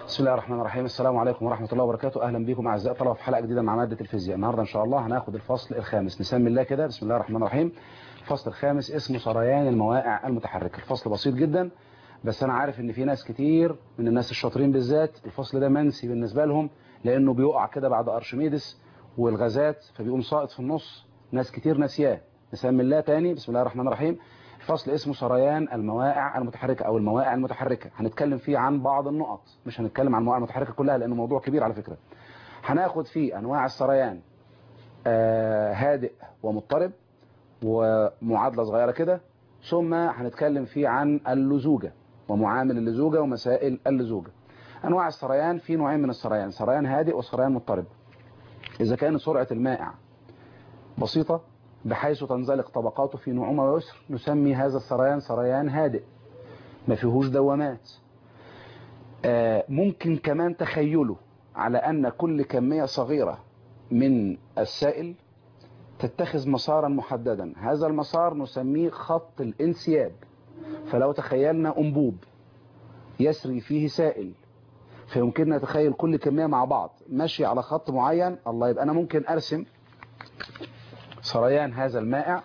بسم الله الرحمن الرحيم السلام عليكم ورحمة الله وبركاته أهلا بكم أعزائي الطلبة في حلقة جديدة مع مادة الفيزياء النهاردة إن شاء الله هناخد الفصل الخامس نسمي الله كده بسم الله الرحمن الرحيم الفصل الخامس اسمه سريان المواقع المتحركة الفصل بسيط جدا بس أنا عارف إن في ناس كتير من الناس الشاطرين بالذات الفصل ده منسي بالنسبة لهم لأنه بيقع كده بعد أرشميدس والغازات فبيقوم ساقط في النص ناس كتير ناسياه نسمي الله تاني بسم الله الرحمن الرحيم الفصل اسمه سريان المواقع المتحركة أو المواقع المتحركة هنتكلم فيه عن بعض النقط مش هنتكلم عن المواقع المتحركة كلها لأنه موضوع كبير على فكرة هناخد فيه أنواع السريان آه هادئ ومضطرب ومعادلة صغيرة كده ثم هنتكلم فيه عن اللزوجة ومعامل اللزوجة ومسائل اللزوجة أنواع السريان في نوعين من السريان سريان هادئ وسريان مضطرب إذا كانت سرعة المائع بسيطة بحيث تنزلق طبقاته في نعومة ويسر نسمي هذا السريان سريان هادئ ما فيهوش دوامات آه ممكن كمان تخيله على أن كل كمية صغيرة من السائل تتخذ مسارا محددا هذا المسار نسميه خط الانسياب فلو تخيلنا أنبوب يسري فيه سائل فيمكننا نتخيل كل كمية مع بعض ماشي على خط معين الله يبقى أنا ممكن أرسم سريان هذا المائع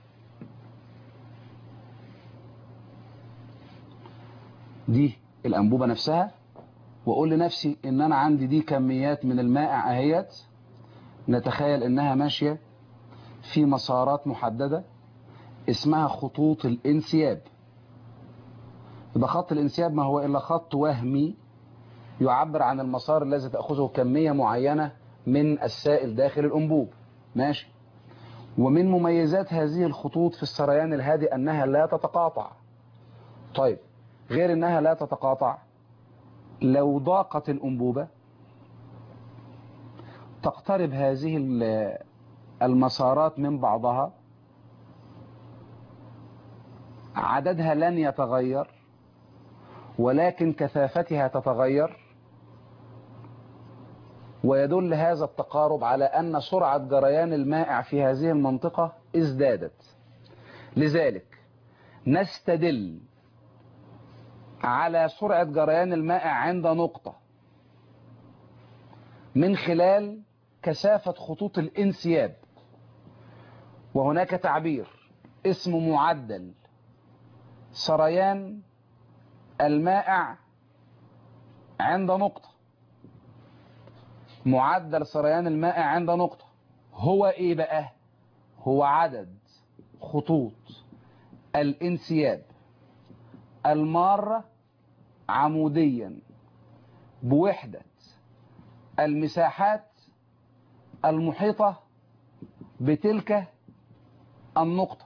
دي الأنبوبة نفسها وأقول لنفسي إن أنا عندي دي كميات من المائع أهيت نتخيل إنها ماشية في مسارات محددة اسمها خطوط الانسياب يبقى خط الانسياب ما هو إلا خط وهمي يعبر عن المسار الذي تأخذه كمية معينة من السائل داخل الأنبوب ماشي ومن مميزات هذه الخطوط في السريان الهادئ أنها لا تتقاطع طيب غير أنها لا تتقاطع لو ضاقت الأنبوبة تقترب هذه المسارات من بعضها عددها لن يتغير ولكن كثافتها تتغير ويدل هذا التقارب على أن سرعة جريان المائع في هذه المنطقة ازدادت لذلك نستدل على سرعة جريان المائع عند نقطة من خلال كثافة خطوط الانسياب وهناك تعبير اسمه معدل سريان المائع عند نقطة معدل سريان المائع عند نقطة هو ايه بقى هو عدد خطوط الانسياب المارة عموديا بوحدة المساحات المحيطة بتلك النقطة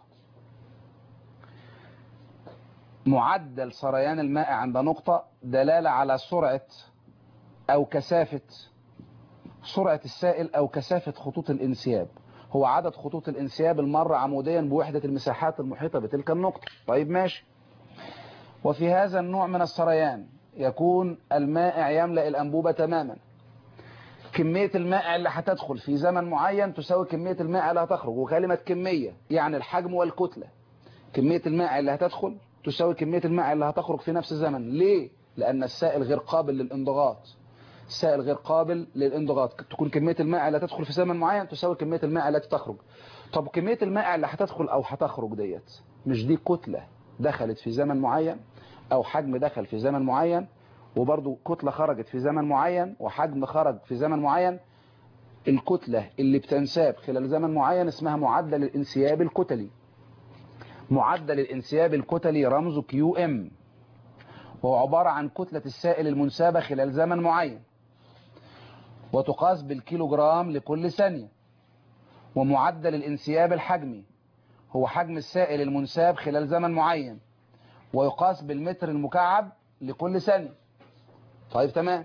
معدل سريان الماء عند نقطة دلالة على سرعة أو كثافة سرعة السائل أو كثافة خطوط الانسياب هو عدد خطوط الانسياب المرة عموديا بوحدة المساحات المحيطة بتلك النقطة طيب ماشي وفي هذا النوع من السريان يكون المائع يملأ الأنبوبة تماما كمية المائع اللي هتدخل في زمن معين تساوي كمية المائع اللي هتخرج وكلمة كمية يعني الحجم والكتلة كمية المائع اللي هتدخل تساوي كمية المائع اللي هتخرج في نفس الزمن ليه؟ لأن السائل غير قابل للانضغاط السائل غير قابل للانضغاط تكون كمية المائع اللي هتدخل في زمن معين تساوي كمية المائع التي تخرج طب كمية المائع اللي هتدخل أو هتخرج ديت مش دي كتلة دخلت في زمن معين أو حجم دخل في زمن معين وبرضو كتلة خرجت في زمن معين وحجم خرج في زمن معين الكتلة اللي بتنساب خلال زمن معين اسمها معدل الانسياب الكتلي معدل الانسياب الكتلي رمزه كيو ام وهو عبارة عن كتلة السائل المنسابة خلال زمن معين وتقاس بالكيلوغرام لكل ثانية ومعدل الانسياب الحجمي هو حجم السائل المنساب خلال زمن معين ويقاس بالمتر المكعب لكل ثانية طيب تمام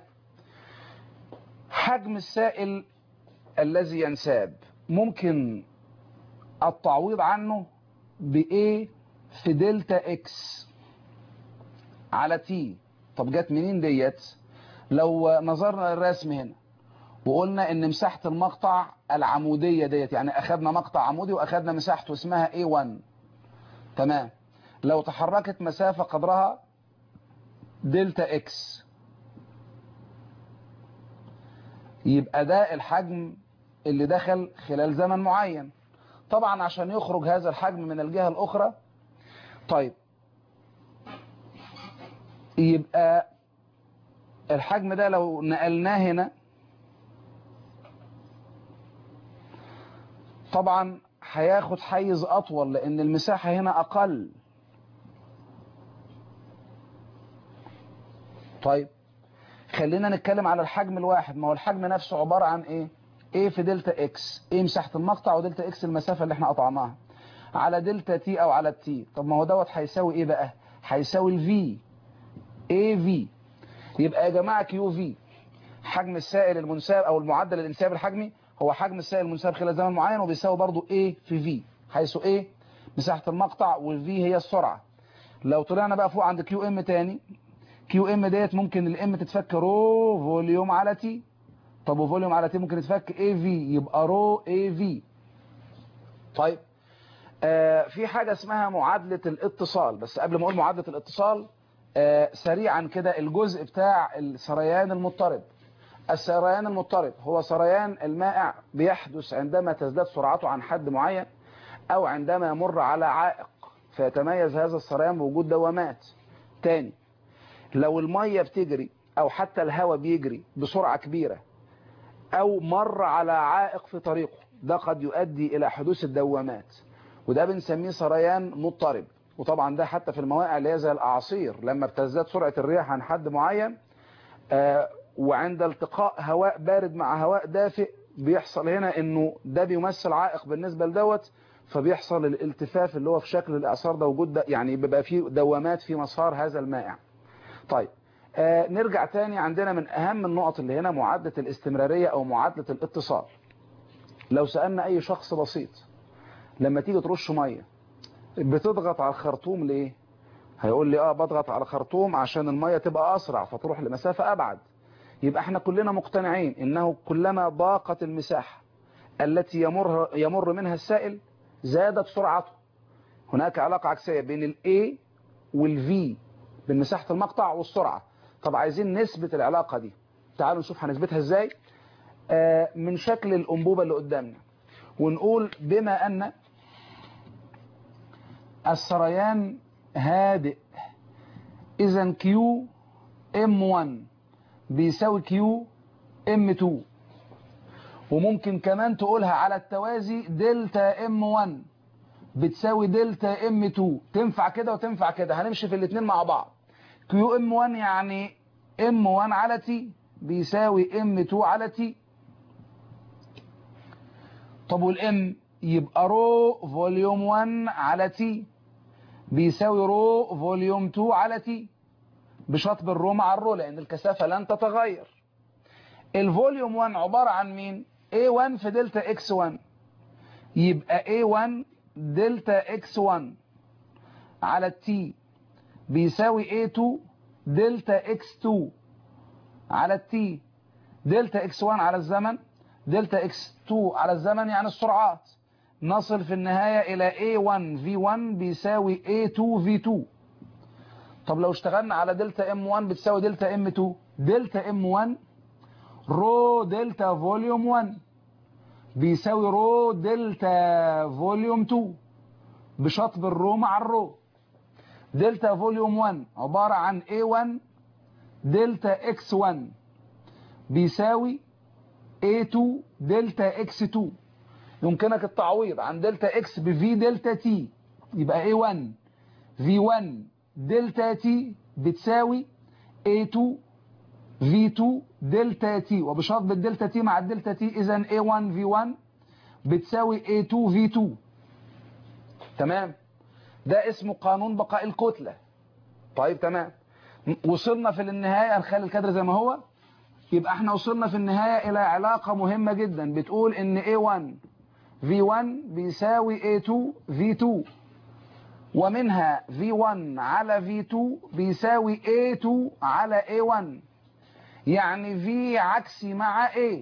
حجم السائل الذي ينساب ممكن التعويض عنه بإيه في دلتا إكس على تي طب جت منين ديت لو نظرنا للرسم هنا وقلنا ان مساحة المقطع العمودية ديت يعني اخدنا مقطع عمودي واخدنا مساحته اسمها A1 تمام لو تحركت مسافة قدرها دلتا اكس يبقى ده الحجم اللي دخل خلال زمن معين طبعا عشان يخرج هذا الحجم من الجهة الأخرى طيب يبقى الحجم ده لو نقلناه هنا طبعا هياخد حيز أطول لأن المساحة هنا أقل طيب خلينا نتكلم على الحجم الواحد ما هو الحجم نفسه عبارة عن ايه ايه في دلتا اكس ايه مساحة المقطع ودلتا اكس المسافة اللي احنا قطعناها على دلتا تي او على التي طب ما هو دوت هيساوي ايه بقى هيساوي الفي اي في يبقى يا جماعة كيو في حجم السائل المنساب او المعدل الانسياب الحجمي هو حجم السائل المنساب خلال زمن معين وبيساوي برضو ايه في في حيث ايه مساحة المقطع والفي هي السرعة لو طلعنا بقى فوق عند كيو ام تاني كيو ام ديت ممكن الام تتفك رو فوليوم على تي طب وفوليوم على تي ممكن يتفك اي في يبقى رو اي في طيب آه في حاجة اسمها معادلة الاتصال بس قبل ما اقول معادلة الاتصال آه سريعا كده الجزء بتاع السريان المضطرب السريان المضطرب هو سريان المائع بيحدث عندما تزداد سرعته عن حد معين او عندما يمر على عائق فيتميز هذا السريان بوجود دوامات تاني لو المية بتجري او حتى الهواء بيجري بسرعة كبيرة او مر على عائق في طريقه ده قد يؤدي الى حدوث الدوامات وده بنسميه سريان مضطرب وطبعا ده حتى في المواقع اللي هي زي الاعاصير لما بتزداد سرعة الرياح عن حد معين آه وعند التقاء هواء بارد مع هواء دافئ بيحصل هنا انه ده بيمثل عائق بالنسبة لدوت فبيحصل الالتفاف اللي هو في شكل الاعصار ده وجود ده يعني بيبقى فيه دوامات في مسار هذا المائع طيب آه نرجع تاني عندنا من اهم النقط اللي هنا معادلة الاستمرارية او معادلة الاتصال لو سألنا اي شخص بسيط لما تيجي ترش مية بتضغط على الخرطوم ليه هيقول لي اه بضغط على الخرطوم عشان المية تبقى اسرع فتروح لمسافة ابعد يبقى احنا كلنا مقتنعين انه كلما ضاقت المساحة التي يمر, يمر منها السائل زادت سرعته هناك علاقة عكسية بين الاي والفي بين مساحة المقطع والسرعة طب عايزين نثبت العلاقة دي تعالوا نشوف هنثبتها ازاي آه من شكل الأنبوبة اللي قدامنا ونقول بما أن السريان هادئ إذا كيو ام 1 بيساوي كيو ام 2 وممكن كمان تقولها على التوازي دلتا ام 1 بتساوي دلتا ام 2 تنفع كده وتنفع كده هنمشي في الاثنين مع بعض كيو ام 1 يعني ام 1 على تي بيساوي ام 2 على تي طب والام يبقى رو فوليوم 1 على تي بيساوي رو فوليوم 2 على تي بشطب الرو مع الرو لان الكثافه لن تتغير الفوليوم 1 عباره عن مين A1 في دلتا X1 يبقى A1 دلتا X1 على التي بيساوي A2 دلتا X2 على التي دلتا X1 على الزمن دلتا X2 على الزمن يعني السرعات نصل في النهاية إلى A1 V1 بيساوي A2 V2 طب لو اشتغلنا على دلتا M1 بتساوي دلتا M2 دلتا M1 رو دلتا فوليوم 1 بيساوي رو دلتا فوليوم 2 بشطب الرو مع الرو دلتا فوليوم 1 عبارة عن A1 دلتا X1 بيساوي A2 دلتا X2 يمكنك التعويض عن دلتا X بفي دلتا T يبقى A1 V1 دلتا T بتساوي A2 V2 دلتا T وبشطب الدلتا T مع الدلتا T إذا A1 V1 بتساوي A2 V2 تمام ده اسمه قانون بقاء الكتلة طيب تمام وصلنا في النهاية نخلي الكادر زي ما هو يبقى احنا وصلنا في النهاية إلى علاقة مهمة جدا بتقول إن A1 V1 بيساوي A2 V2 ومنها V1 على V2 بيساوي A2 على A1 يعني V عكسي مع A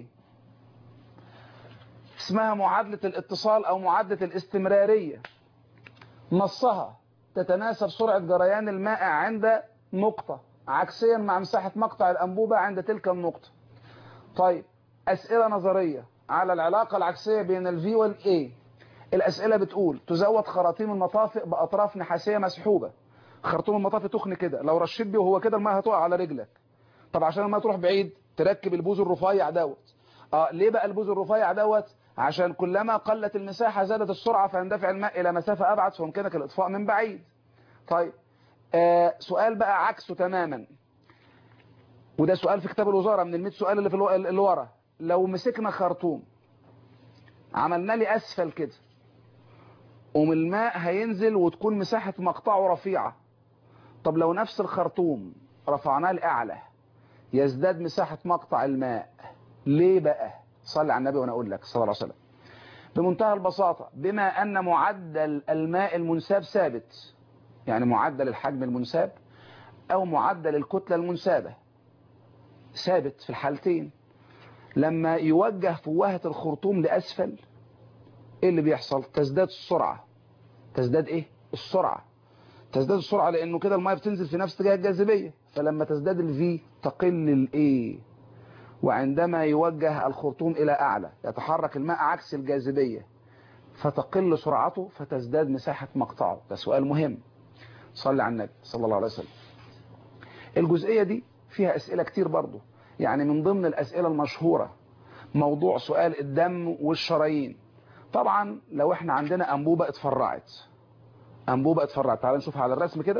اسمها معادلة الاتصال أو معادلة الاستمرارية نصها تتناسب سرعة جريان المائع عند نقطة عكسيا مع مساحة مقطع الأنبوبة عند تلك النقطة طيب أسئلة نظرية على العلاقة العكسية بين الفي والإي الأسئلة بتقول تزود خراطيم المطافئ بأطراف نحاسية مسحوبة خرطوم المطافئ تخن كده لو رشيت بيه وهو كده الماء هتقع على رجلك طب عشان الماء تروح بعيد تركب البوز الرفيع دوت اه ليه بقى البوز الرفيع دوت عشان كلما قلت المساحة زادت السرعة فيندفع الماء إلى مسافة أبعد فيمكنك الإطفاء من بعيد طيب آه سؤال بقى عكسه تماما وده سؤال في كتاب الوزارة من المئة سؤال اللي في الو... اللي ورا لو مسكنا خرطوم عملنا لي أسفل كده ومن الماء هينزل وتكون مساحة مقطعه رفيعة طب لو نفس الخرطوم رفعناه لأعلى يزداد مساحة مقطع الماء ليه بقى صلي على النبي وانا اقول لك صلى الله عليه وسلم بمنتهى البساطة بما ان معدل الماء المنساب ثابت يعني معدل الحجم المنساب او معدل الكتلة المنسابة ثابت في الحالتين لما يوجه فوهة الخرطوم لأسفل ايه اللي بيحصل تزداد السرعة تزداد ايه السرعة تزداد السرعة لانه كده المية بتنزل في نفس اتجاه الجاذبية فلما تزداد الفي تقل الايه وعندما يوجه الخرطوم الى اعلى يتحرك الماء عكس الجاذبية فتقل سرعته فتزداد مساحة مقطعه ده سؤال مهم صلي على النبي صلى الله عليه وسلم الجزئية دي فيها اسئلة كتير برضو يعني من ضمن الاسئلة المشهورة موضوع سؤال الدم والشرايين طبعا لو احنا عندنا انبوبة اتفرعت انبوبة اتفرعت تعال نشوفها على الرسم كده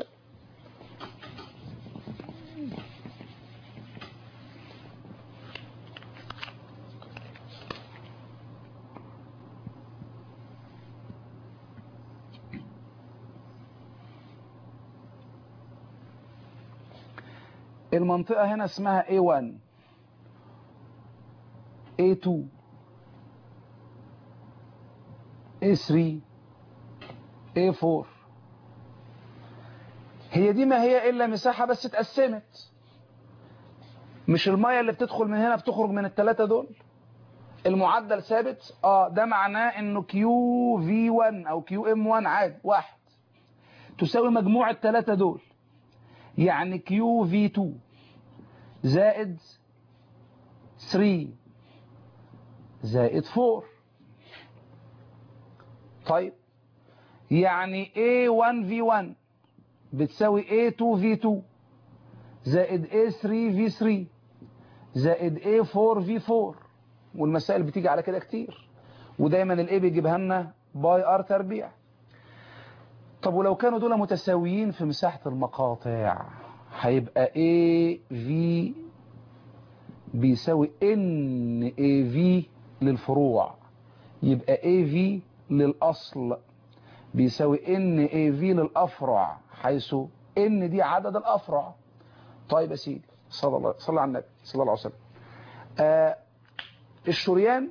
المنطقة هنا اسمها A1 A2 A3 A4 هي دي ما هي إلا مساحة بس اتقسمت مش المية اللي بتدخل من هنا بتخرج من الثلاثة دول المعدل ثابت اه ده معناه انه كيو في 1 او كيو ام 1 عادي واحد تساوي مجموع الثلاثة دول يعني كيو في 2 زائد 3 زائد 4 طيب يعني A1 V1 بتساوي A2 V2 زائد A3 V3 زائد A4 V4 والمسائل بتيجي على كده كتير ودايما الاي بيجيبها لنا باي ار تربيع طب ولو كانوا دول متساويين في مساحة المقاطع هيبقى A V بيساوي N A V للفروع يبقى A V للأصل بيساوي N A V للأفرع حيث N دي عدد الأفرع طيب يا سيدي صلى الله صلى على النبي صلى الله عليه وسلم آه الشريان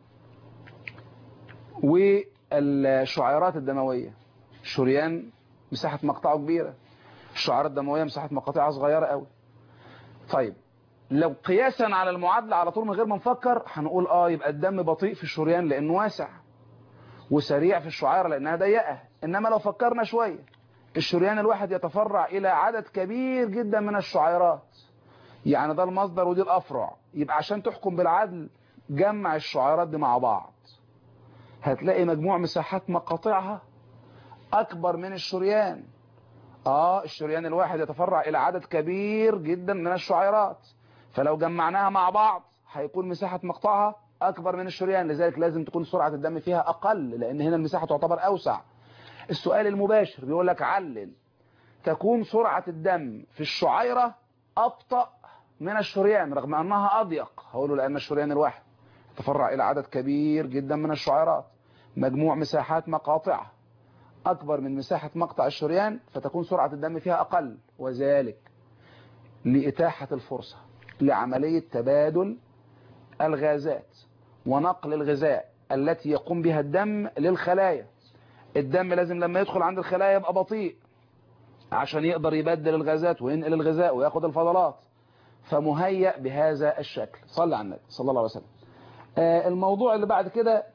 والشعيرات الدموية الشريان مساحة مقطعه كبيرة الشعيرات الدموية مساحة مقاطعها صغيرة قوي طيب لو قياسا على المعادلة على طول من غير ما نفكر هنقول اه يبقى الدم بطيء في الشريان لانه واسع وسريع في الشعيرة لانها ضيقة انما لو فكرنا شوية الشريان الواحد يتفرع الى عدد كبير جدا من الشعيرات يعني ده المصدر ودي الافرع يبقى عشان تحكم بالعدل جمع الشعيرات دي مع بعض هتلاقي مجموع مساحات مقاطعها اكبر من الشريان اه الشريان الواحد يتفرع الى عدد كبير جدا من الشعيرات فلو جمعناها مع بعض هيكون مساحة مقطعها اكبر من الشريان لذلك لازم تكون سرعة الدم فيها اقل لان هنا المساحة تعتبر اوسع السؤال المباشر بيقول لك علل تكون سرعة الدم في الشعيرة ابطأ من الشريان رغم انها اضيق هقوله لان الشريان الواحد يتفرع الى عدد كبير جدا من الشعيرات مجموع مساحات مقاطعها أكبر من مساحة مقطع الشريان فتكون سرعة الدم فيها أقل وذلك لإتاحة الفرصة لعملية تبادل الغازات ونقل الغذاء التي يقوم بها الدم للخلايا الدم لازم لما يدخل عند الخلايا يبقى بطيء عشان يقدر يبدل الغازات وينقل الغذاء وياخد الفضلات فمهيأ بهذا الشكل صلى على النبي صلى الله عليه وسلم آه الموضوع اللي بعد كده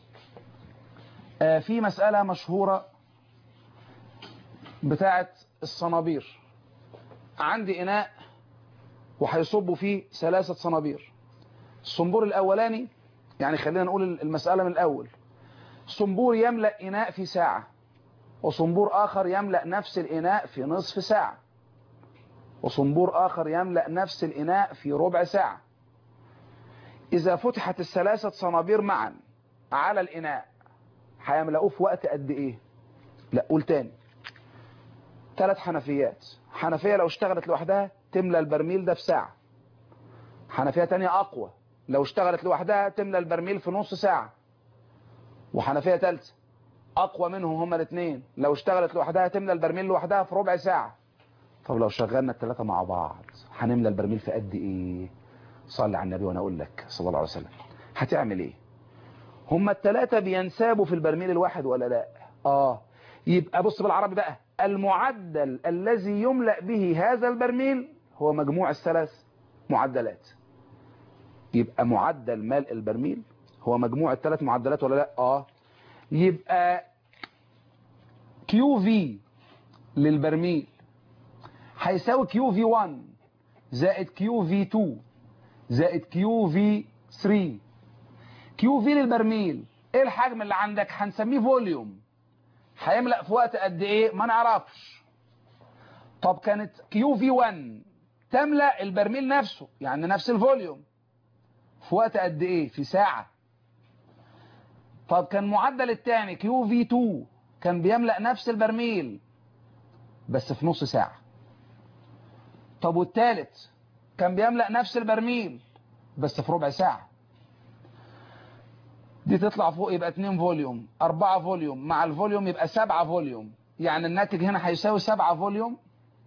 آه في مسألة مشهورة بتاعة الصنابير عندي إناء وهيصبوا فيه ثلاثة صنابير الصنبور الاولاني يعني خلينا نقول المسألة من الاول صنبور يملأ اناء في ساعة وصنبور اخر يملأ نفس الاناء في نصف ساعة وصنبور اخر يملأ نفس الاناء في ربع ساعة اذا فتحت الثلاثة صنابير معا على الاناء هيملأوه في وقت قد ايه لا قول تاني ثلاث حنفيات حنفية لو اشتغلت لوحدها تملى البرميل ده في ساعة حنفية تانية اقوى لو اشتغلت لوحدها تملى البرميل في نص ساعة وحنفية ثالثة اقوى منهم هما الاثنين لو اشتغلت لوحدها تملى البرميل لوحدها في ربع ساعة طب لو شغلنا الثلاثة مع بعض هنملى البرميل في قد ايه صلي على النبي وانا اقول لك صلى الله عليه وسلم هتعمل ايه هما الثلاثة بينسابوا في البرميل الواحد ولا لا اه يبقى بص بالعربي بقى المعدل الذي يملأ به هذا البرميل هو مجموع الثلاث معدلات يبقى معدل ملء البرميل هو مجموع الثلاث معدلات ولا لا اه يبقى كيو في للبرميل هيساوي كيو في 1 زائد كيو في 2 زائد كيو في 3 كيو في للبرميل ايه الحجم اللي عندك هنسميه فوليوم هيملأ في وقت قد ايه ما نعرفش طب كانت كيو في 1 تملأ البرميل نفسه يعني نفس الفوليوم في وقت قد ايه في ساعة طب كان معدل الثاني كيو في 2 كان بيملأ نفس البرميل بس في نص ساعة طب والثالث كان بيملأ نفس البرميل بس في ربع ساعة دي تطلع فوق يبقى 2 فوليوم 4 فوليوم مع الفوليوم يبقى 7 فوليوم يعني الناتج هنا هيساوي 7 فوليوم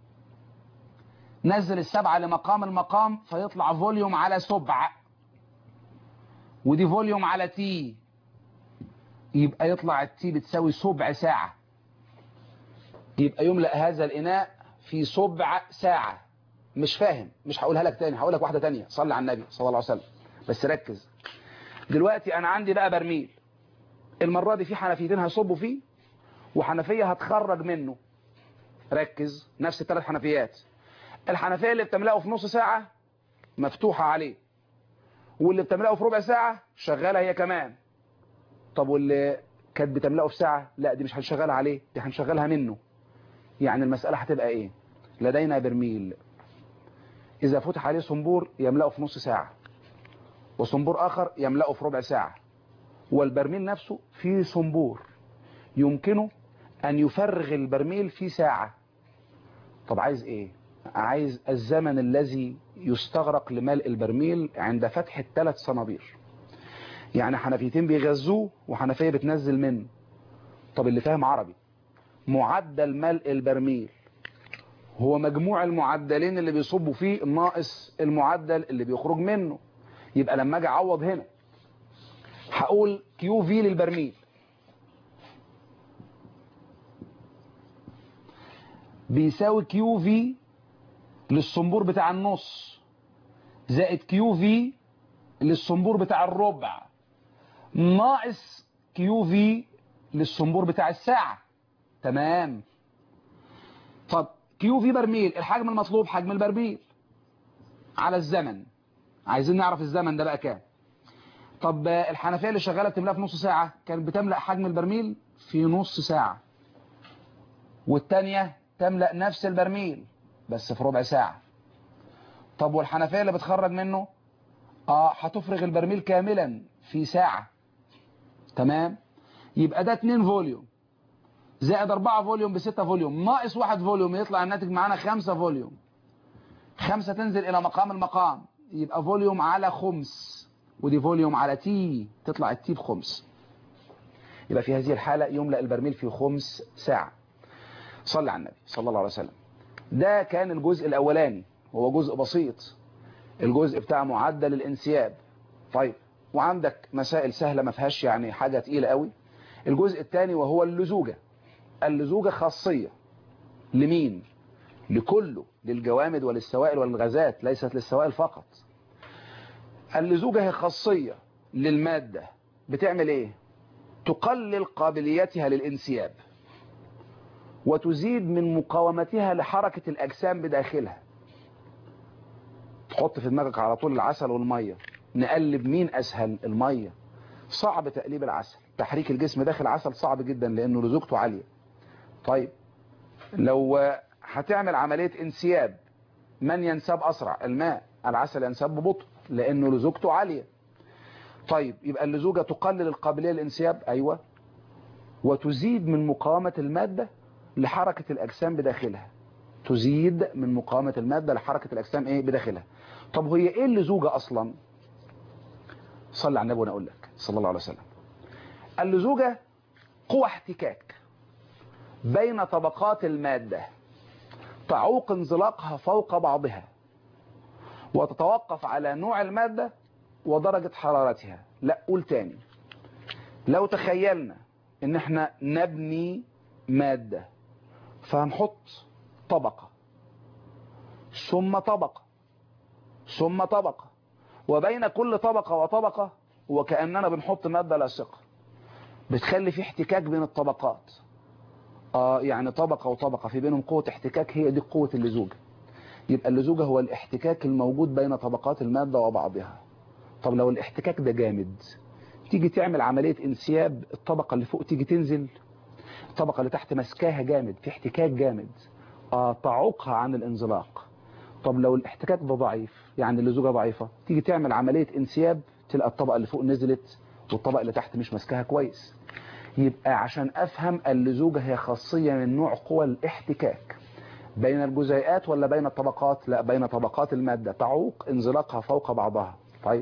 نزل السبعة لمقام المقام فيطلع فوليوم على سبع ودي فوليوم على تي يبقى يطلع التي بتساوي سبع ساعة يبقى يملأ هذا الإناء في سبع ساعة مش فاهم مش هقولها لك تاني هقول لك واحدة تانية صلي على النبي صلى الله عليه وسلم بس ركز دلوقتي أنا عندي بقى برميل المرة دي في حنفيتين هيصبوا فيه وحنفية هتخرج منه ركز نفس الثلاث حنفيات الحنفية اللي بتملأه في نص ساعة مفتوحة عليه واللي بتملأه في ربع ساعة شغالة هي كمان طب واللي كانت بتملأه في ساعة لا دي مش هنشغلها عليه دي هنشغلها منه يعني المسألة هتبقى ايه لدينا برميل إذا فتح عليه صنبور يملأه في نص ساعة وصنبور آخر يملأه في ربع ساعة والبرميل نفسه فيه صنبور يمكنه أن يفرغ البرميل في ساعة طب عايز ايه عايز الزمن الذي يستغرق لملء البرميل عند فتح الثلاث صنابير يعني حنفيتين بيغذوه وحنفية بتنزل منه طب اللي فاهم عربي معدل ملء البرميل هو مجموع المعدلين اللي بيصبوا فيه ناقص المعدل اللي بيخرج منه يبقى لما اجي اعوض هنا هقول كيو في للبرميل بيساوي كيو في للصنبور بتاع النص زائد كيو في للصنبور بتاع الربع ناقص كيو في للصنبور بتاع الساعة تمام طب كيو في برميل الحجم المطلوب حجم البرميل على الزمن عايزين نعرف الزمن ده بقى كام طب الحنفية اللي شغالة بتملأ في نص ساعة كانت بتملأ حجم البرميل في نص ساعة والتانية تملأ نفس البرميل بس في ربع ساعة طب والحنفية اللي بتخرج منه اه هتفرغ البرميل كاملا في ساعة تمام يبقى ده 2 فوليوم زائد 4 فوليوم ب 6 فوليوم ناقص 1 فوليوم يطلع الناتج معانا 5 فوليوم 5 تنزل الى مقام المقام يبقى فوليوم على خمس ودي فوليوم على تي تطلع التي بخمس يبقى في هذه الحالة يملأ البرميل في خمس ساعة صلى على النبي صلى الله عليه وسلم ده كان الجزء الأولاني وهو جزء بسيط الجزء بتاع معدل الانسياب طيب وعندك مسائل سهلة ما فيهاش يعني حاجة تقيلة قوي الجزء الثاني وهو اللزوجة اللزوجة خاصية لمين لكله للجوامد وللسوائل والغازات ليست للسوائل فقط اللزوجة هي خاصية للمادة بتعمل ايه تقلل قابليتها للانسياب وتزيد من مقاومتها لحركة الأجسام بداخلها تحط في دماغك على طول العسل والمية نقلب مين اسهل المية صعب تقليب العسل تحريك الجسم داخل العسل صعب جدا لانه لزوجته عالية طيب لو هتعمل عملية انسياب من ينساب اسرع الماء العسل ينساب ببطء لانه لزوجته عالية طيب يبقى اللزوجة تقلل القابلية للانسياب ايوه وتزيد من مقاومة المادة لحركة الاجسام بداخلها تزيد من مقاومة المادة لحركة الاجسام ايه بداخلها طب هي ايه اللزوجة اصلا صلى على النبي وانا اقول لك صلى الله عليه وسلم اللزوجة قوة احتكاك بين طبقات المادة تعوق انزلاقها فوق بعضها وتتوقف على نوع المادة ودرجة حرارتها لا قول تاني لو تخيلنا ان احنا نبني مادة فهنحط طبقة ثم طبقة ثم طبقة وبين كل طبقة وطبقة وكأننا بنحط مادة لاصقة بتخلي في احتكاك بين الطبقات اه يعني طبقة وطبقة في بينهم قوة احتكاك هي دي قوة اللزوجة يبقى اللزوجة هو الاحتكاك الموجود بين طبقات المادة وبعضها طب لو الاحتكاك ده جامد تيجي تعمل عملية انسياب الطبقة اللي فوق تيجي تنزل الطبقة اللي تحت مسكاها جامد في احتكاك جامد اه تعوقها عن الانزلاق طب لو الاحتكاك ده ضعيف يعني اللزوجة ضعيفة تيجي تعمل عملية انسياب تلقى الطبقة اللي فوق نزلت والطبقة اللي تحت مش ماسكاها كويس يبقى عشان افهم اللزوجة هي خاصية من نوع قوى الاحتكاك بين الجزيئات ولا بين الطبقات لا بين طبقات المادة تعوق انزلاقها فوق بعضها طيب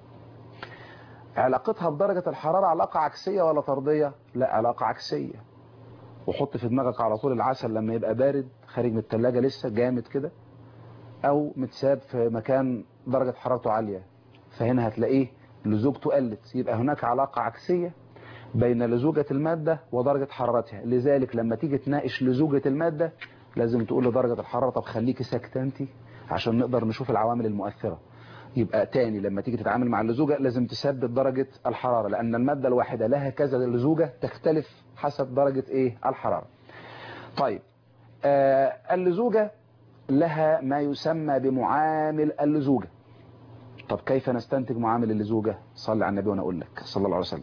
علاقتها بدرجة الحرارة علاقة عكسية ولا طردية لا علاقة عكسية وحط في دماغك على طول العسل لما يبقى بارد خارج من التلاجة لسه جامد كده او متساب في مكان درجة حرارته عالية فهنا هتلاقيه لزوجته قلت يبقى هناك علاقة عكسية بين لزوجة المادة ودرجة حرارتها لذلك لما تيجي تناقش لزوجة المادة لازم تقول لدرجة الحرارة طب خليكي ساكتة انت عشان نقدر نشوف العوامل المؤثرة يبقى تاني لما تيجي تتعامل مع اللزوجة لازم تثبت درجة الحرارة لأن المادة الواحدة لها كذا لزوجة تختلف حسب درجة ايه الحرارة طيب آه اللزوجة لها ما يسمى بمعامل اللزوجة طب كيف نستنتج معامل اللزوجة صلى على النبي وانا اقول لك صلى الله عليه وسلم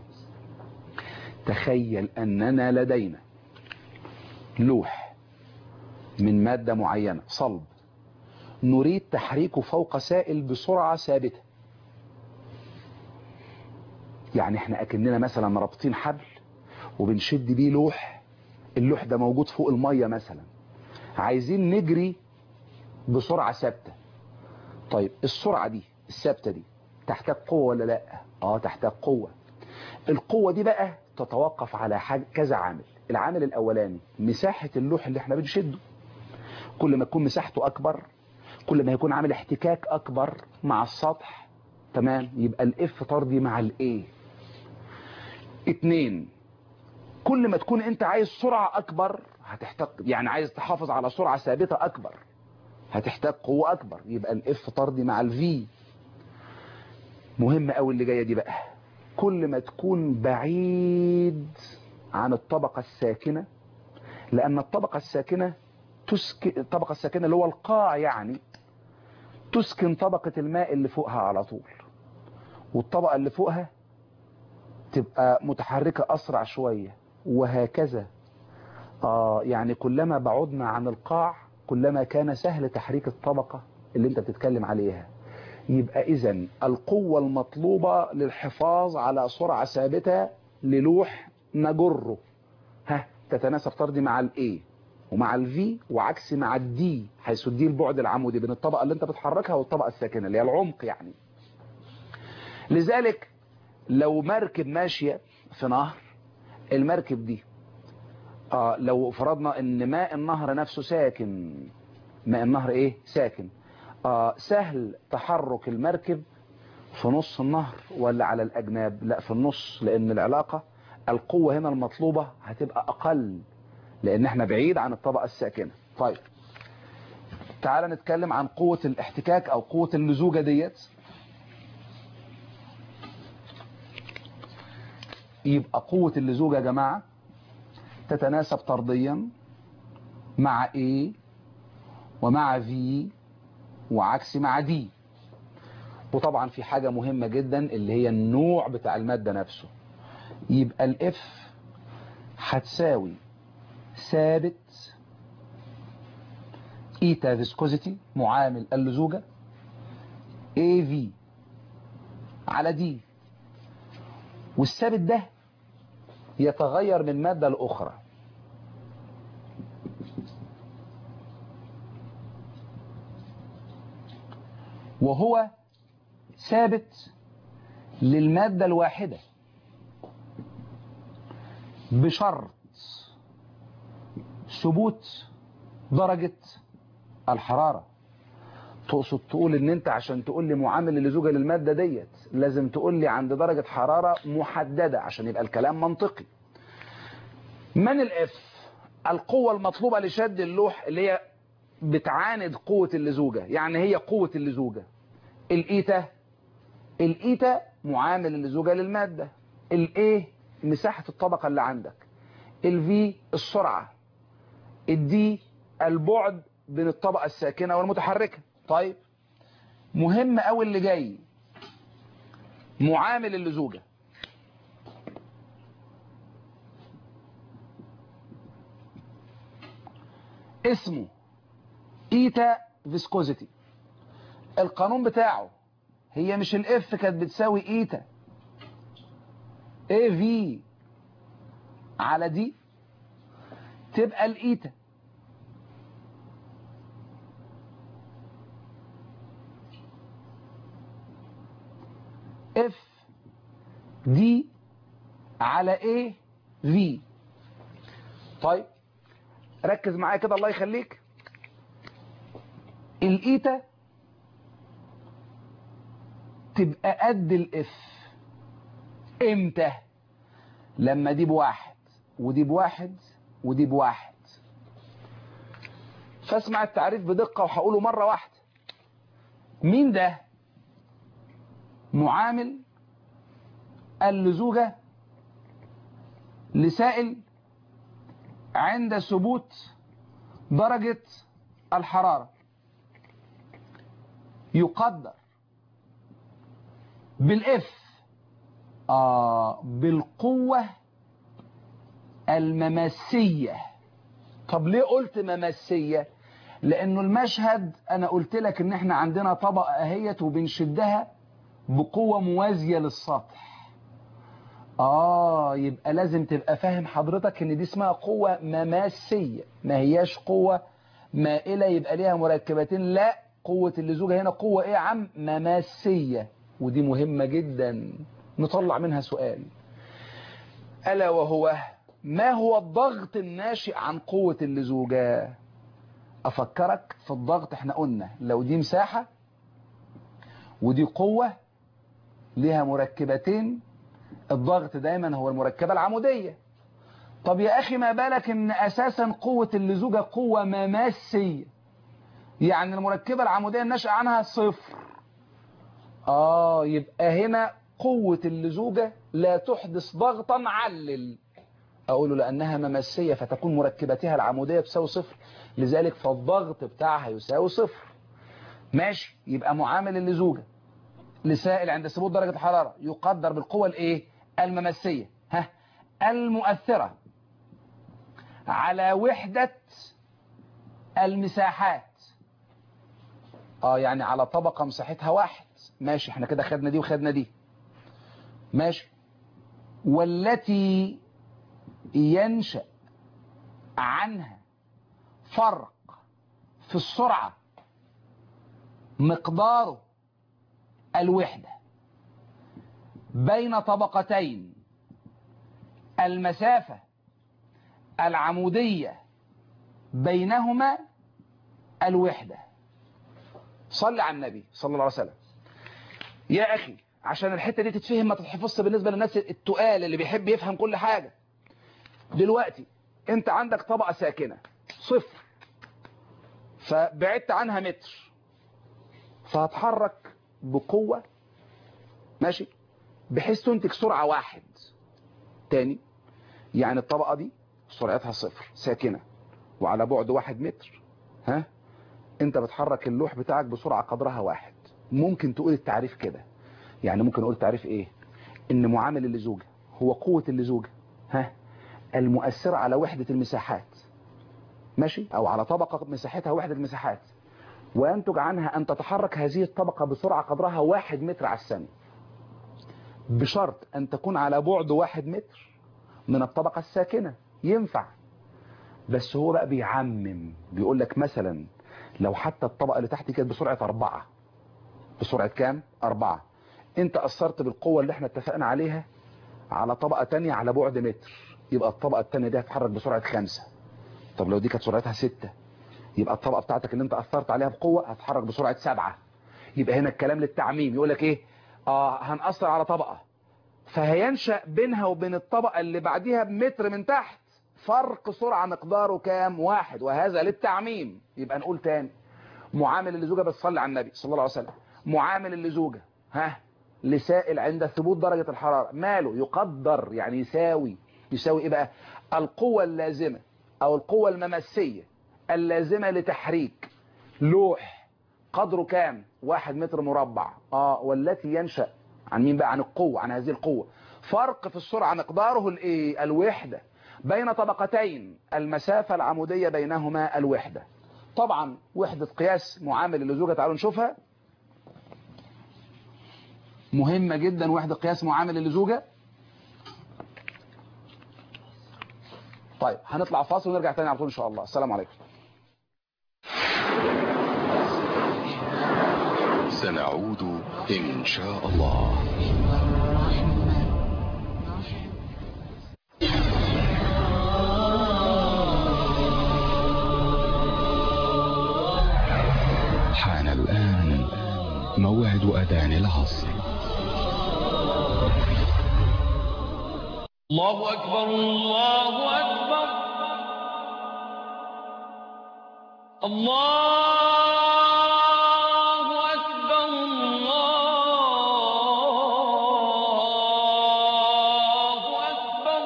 تخيل أننا لدينا لوح من مادة معينة صلب نريد تحريكه فوق سائل بسرعة ثابتة يعني احنا اكننا مثلا رابطين حبل وبنشد بيه لوح اللوح ده موجود فوق المية مثلا عايزين نجري بسرعة ثابتة طيب السرعة دي الثابتة دي تحتاج قوة ولا لا اه تحتاج قوة القوة دي بقى تتوقف على حاجة كذا عامل العامل الاولاني مساحة اللوح اللي احنا بنشده كل ما تكون مساحته اكبر كل ما يكون عامل احتكاك اكبر مع السطح تمام يبقى الاف طردي مع الاي اتنين كل ما تكون انت عايز سرعة اكبر هتحتاج يعني عايز تحافظ على سرعة ثابتة اكبر هتحتاج قوة اكبر يبقى الاف طردي مع الفي مهم قوي اللي جاية دي بقى كل ما تكون بعيد عن الطبقة الساكنة لان الطبقة الساكنة تسكن الطبقة الساكنة اللي هو القاع يعني تسكن طبقة الماء اللي فوقها على طول والطبقة اللي فوقها تبقى متحركة أسرع شوية وهكذا آه يعني كلما بعدنا عن القاع كلما كان سهل تحريك الطبقة اللي انت بتتكلم عليها يبقى إذا القوة المطلوبة للحفاظ على سرعة ثابتة للوح نجره ها تتناسب طردي مع الايه ومع الفي وعكس مع الدي حيث الدي البعد العمودي بين الطبقة اللي انت بتحركها والطبقة الساكنة اللي هي العمق يعني لذلك لو مركب ماشية في نهر المركب دي آه لو فرضنا ان ماء النهر نفسه ساكن ماء النهر ايه ساكن آه سهل تحرك المركب في نص النهر ولا على الاجناب لا في النص لان العلاقة القوة هنا المطلوبة هتبقى اقل لان احنا بعيد عن الطبقة الساكنة طيب تعال نتكلم عن قوة الاحتكاك او قوة اللزوجة ديت يبقى قوة اللزوجة يا جماعة تتناسب طرديا مع A ومع V وعكس مع D وطبعا في حاجة مهمة جدا اللي هي النوع بتاع المادة نفسه يبقى الاف هتساوي ثابت ايتا فيسكوزيتي معامل اللزوجة اي في على دي والثابت ده يتغير من مادة لأخرى وهو ثابت للمادة الواحدة بشرط ثبوت درجة الحرارة تقصد تقول ان انت عشان تقول لي معامل اللزوجة للمادة ديت لازم تقول لي عند درجة حرارة محددة عشان يبقى الكلام منطقي من الاف القوة المطلوبة لشد اللوح اللي هي بتعاند قوة اللزوجة يعني هي قوة اللزوجة الايتا الايتا معامل اللزوجة للمادة الايه مساحة الطبقة اللي عندك الفي السرعة الدي البعد بين الطبقة الساكنة والمتحركة طيب مهم قوي اللي جاي معامل اللزوجة اسمه ايتا فيسكوزيتي القانون بتاعه هي مش الاف كانت بتساوي ايتا اي في على دي تبقى الايتا اف دي على ايه في طيب ركز معايا كده الله يخليك الايتا تبقى قد الاف امتى لما دي بواحد ودي بواحد ودي بواحد فاسمع التعريف بدقة وهقوله مرة واحدة مين ده معامل اللزوجة لسائل عند ثبوت درجة الحرارة يقدر بالاف آه بالقوة المماسية طب ليه قلت مماسية لانه المشهد انا قلت لك ان احنا عندنا طبقة اهيت وبنشدها بقوة موازية للسطح اه يبقى لازم تبقى فاهم حضرتك ان دي اسمها قوة مماسية ما هياش قوة مائلة يبقى ليها مركبتين لا قوة اللزوجة هنا قوة ايه يا عم مماسية ودي مهمة جدا نطلع منها سؤال ألا وهو ما هو الضغط الناشئ عن قوة اللزوجة أفكرك في الضغط احنا قلنا لو دي مساحة ودي قوة ليها مركبتين الضغط دايما هو المركبة العمودية طب يا أخي ما بالك ان أساسا قوة اللزوجة قوة مماسية يعني المركبة العمودية الناشئة عنها صفر آه يبقى هنا قوة اللزوجة لا تحدث ضغطا علل أقول لأنها مماسية فتكون مركبتها العمودية تساوي صفر لذلك فالضغط بتاعها يساوي صفر ماشي يبقى معامل اللزوجة لسائل عند ثبوت درجة الحرارة يقدر بالقوة الايه المماسية ها المؤثرة على وحدة المساحات اه يعني على طبقة مساحتها واحد ماشي احنا كده خدنا دي وخدنا دي ماشي والتي ينشأ عنها فرق في السرعة مقداره الوحدة بين طبقتين المسافة العمودية بينهما الوحدة صلي على النبي صلى الله عليه وسلم يا أخي عشان الحتة دي تتفهم ما تتحفظش بالنسبة للناس التقال اللي بيحب يفهم كل حاجة دلوقتي انت عندك طبقة ساكنة صفر فبعدت عنها متر فهتحرك بقوة ماشي بحيث تنتج سرعة واحد تاني يعني الطبقة دي سرعتها صفر ساكنة وعلى بعد واحد متر ها انت بتحرك اللوح بتاعك بسرعة قدرها واحد ممكن تقول التعريف كده يعني ممكن اقول التعريف ايه ان معامل اللزوجة هو قوة اللزوجة ها المؤثرة على وحدة المساحات ماشي او على طبقة مساحتها وحدة المساحات وينتج عنها ان تتحرك هذه الطبقة بسرعة قدرها واحد متر على الثانية بشرط ان تكون على بعد واحد متر من الطبقة الساكنة ينفع بس هو بقى بيعمم بيقول لك مثلا لو حتى الطبقة اللي تحت كانت بسرعة أربعة بسرعة كام؟ أربعة انت أثرت بالقوة اللي احنا اتفقنا عليها على طبقة تانية على بعد متر يبقى الطبقة التانية دي هتتحرك بسرعة خمسة طب لو دي كانت سرعتها ستة يبقى الطبقة بتاعتك اللي انت أثرت عليها بقوة هتتحرك بسرعة سبعة يبقى هنا الكلام للتعميم يقول لك ايه اه هنأثر على طبقة فهينشأ بينها وبين الطبقة اللي بعديها بمتر من تحت فرق سرعة مقداره كام واحد وهذا للتعميم يبقى نقول تاني معامل اللزوجة بتصلي على النبي صلى الله عليه وسلم معامل اللزوجة ها لسائل عند ثبوت درجة الحرارة ماله يقدر يعني يساوي يساوي ايه بقى القوة اللازمة او القوة الممسية اللازمة لتحريك لوح قدره كام واحد متر مربع اه والتي ينشأ عن مين بقى عن القوة عن هذه القوة فرق في السرعة مقداره الايه الوحدة بين طبقتين المسافة العمودية بينهما الوحدة طبعا وحدة قياس معامل اللزوجة تعالوا نشوفها مهمة جدا وحدة قياس معامل اللزوجة طيب هنطلع فاصل ونرجع تاني على طول ان شاء الله السلام عليكم سنعود إن شاء الله حان الآن موعد أذان العصر الله أكبر الله أكبر الله أكبر الله أكبر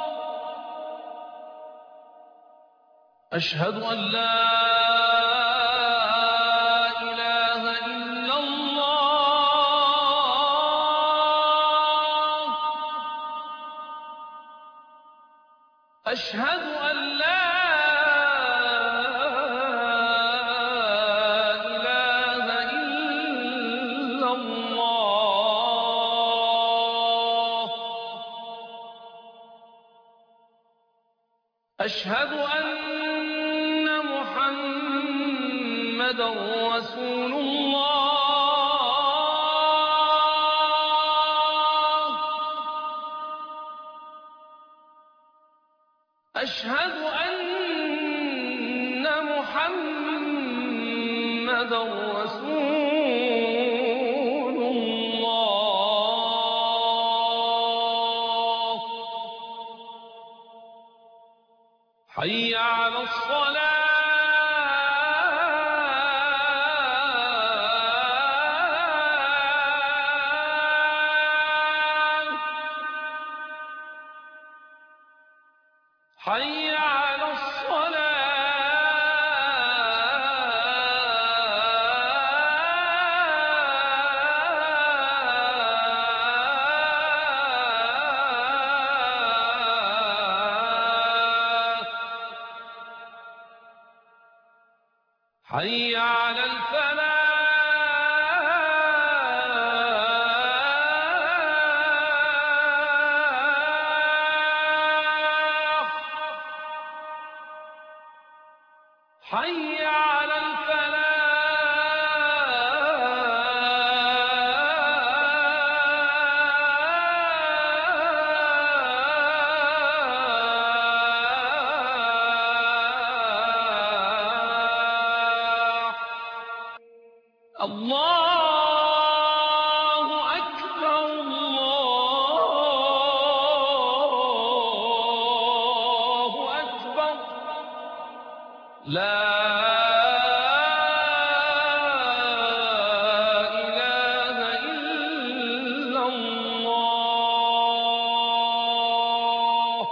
أشهد أن لا إله إلا الله أشهد أن لا إله إلا الله أشهد أن محمدا رسول الله أشهد أن محمدا رسول الله حي على الصلاة حي على الصلاة حي على الفلاح حي على الفلاح الله أكبر الله أكبر لا إله إلا الله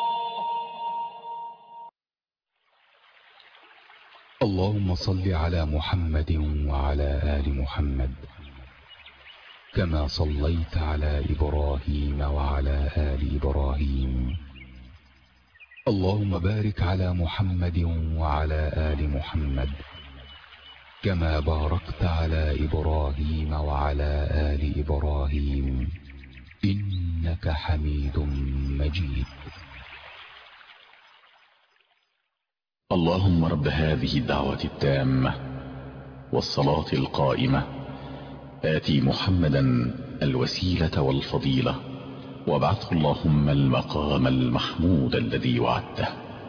اللهم صل على محمد وعلى آل محمد كما صليت على إبراهيم وعلى آل إبراهيم اللهم بارك على محمد وعلى آل محمد كما باركت على إبراهيم وعلى آل إبراهيم إنك حميد مجيد اللهم رب هذه الدعوة التامة والصلاة القائمة آتي محمدا الوسيلة والفضيلة وابعثه اللهم المقام المحمود الذي وعدته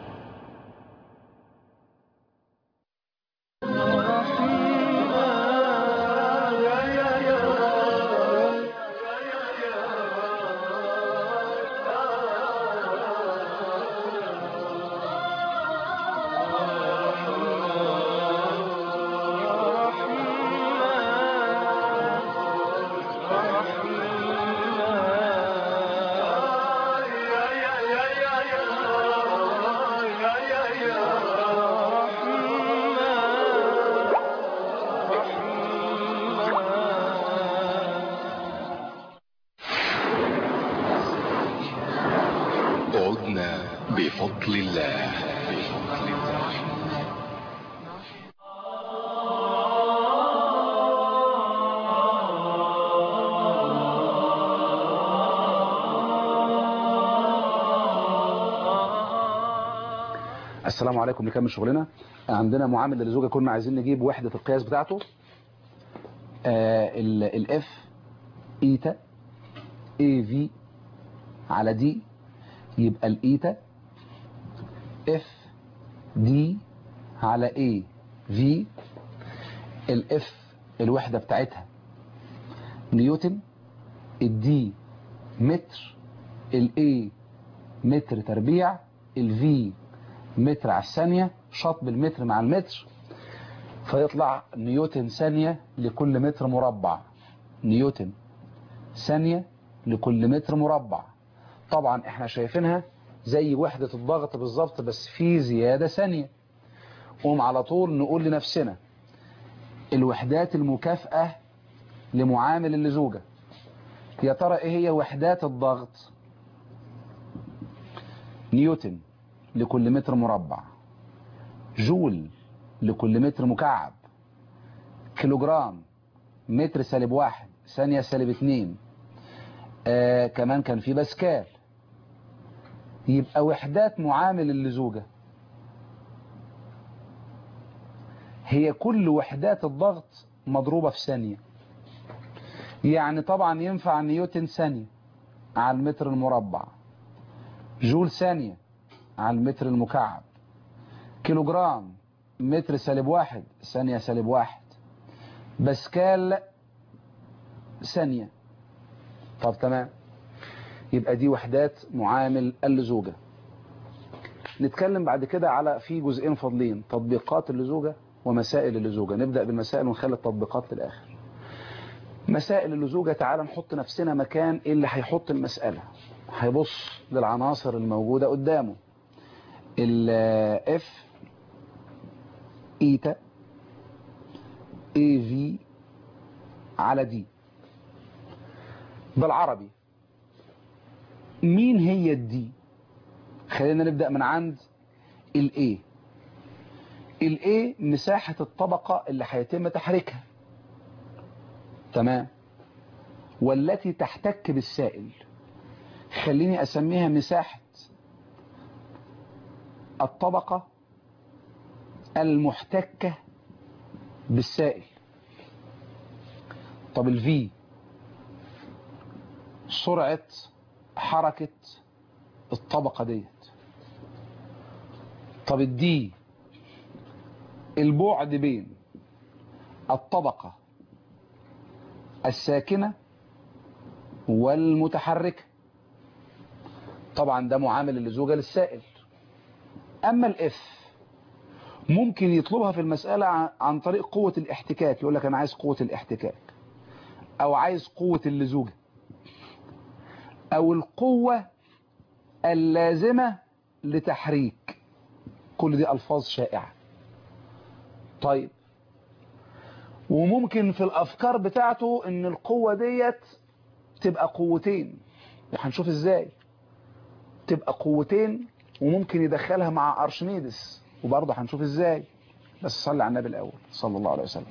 عدنا بفضل الله السلام عليكم نكمل شغلنا عندنا معامل للزوجة كنا عايزين نجيب وحدة القياس بتاعته الاف ايتا اي في على دي يبقى الايتا اف دي على اي في الاف الوحدة بتاعتها نيوتن الدي متر الاي متر تربيع الفي متر على الثانية شط بالمتر مع المتر فيطلع نيوتن ثانية لكل متر مربع نيوتن ثانية لكل متر مربع طبعا احنا شايفينها زي وحدة الضغط بالظبط بس في زيادة ثانية قوم على طول نقول لنفسنا الوحدات المكافأة لمعامل اللزوجة يا ترى ايه هي وحدات الضغط نيوتن لكل متر مربع جول لكل متر مكعب كيلوجرام متر سالب واحد ثانية سالب اتنين آه كمان كان في باسكال يبقى وحدات معامل اللزوجة هي كل وحدات الضغط مضروبة في ثانية يعني طبعا ينفع نيوتن ثانية على المتر المربع جول ثانية على المتر المكعب كيلوجرام متر سالب واحد ثانية سالب واحد باسكال ثانية طب تمام يبقى دي وحدات معامل اللزوجة نتكلم بعد كده على في جزئين فاضلين تطبيقات اللزوجة ومسائل اللزوجة نبدأ بالمسائل ونخلي التطبيقات للآخر مسائل اللزوجة تعال نحط نفسنا مكان اللي هيحط المسألة هيبص للعناصر الموجودة قدامه ال F إيتا اي في على دي بالعربي مين هي الدي خلينا نبدأ من عند الاي الاي مساحة الطبقة اللي هيتم تحريكها تمام والتي تحتك بالسائل خليني اسميها مساحة الطبقة المحتكة بالسائل طب الفي سرعة حركة الطبقة ديت طب الدي البعد بين الطبقة الساكنة والمتحركة طبعا ده معامل اللزوجة للسائل اما الاف ممكن يطلبها في المسألة عن طريق قوة الاحتكاك يقول لك انا عايز قوة الاحتكاك او عايز قوة اللزوجة او القوة اللازمة لتحريك كل دي الفاظ شائعة طيب وممكن في الافكار بتاعته ان القوة ديت تبقى قوتين هنشوف ازاي تبقى قوتين وممكن يدخلها مع ارشميدس وبرضه هنشوف ازاي بس صلي على النبي الاول صلى الله عليه وسلم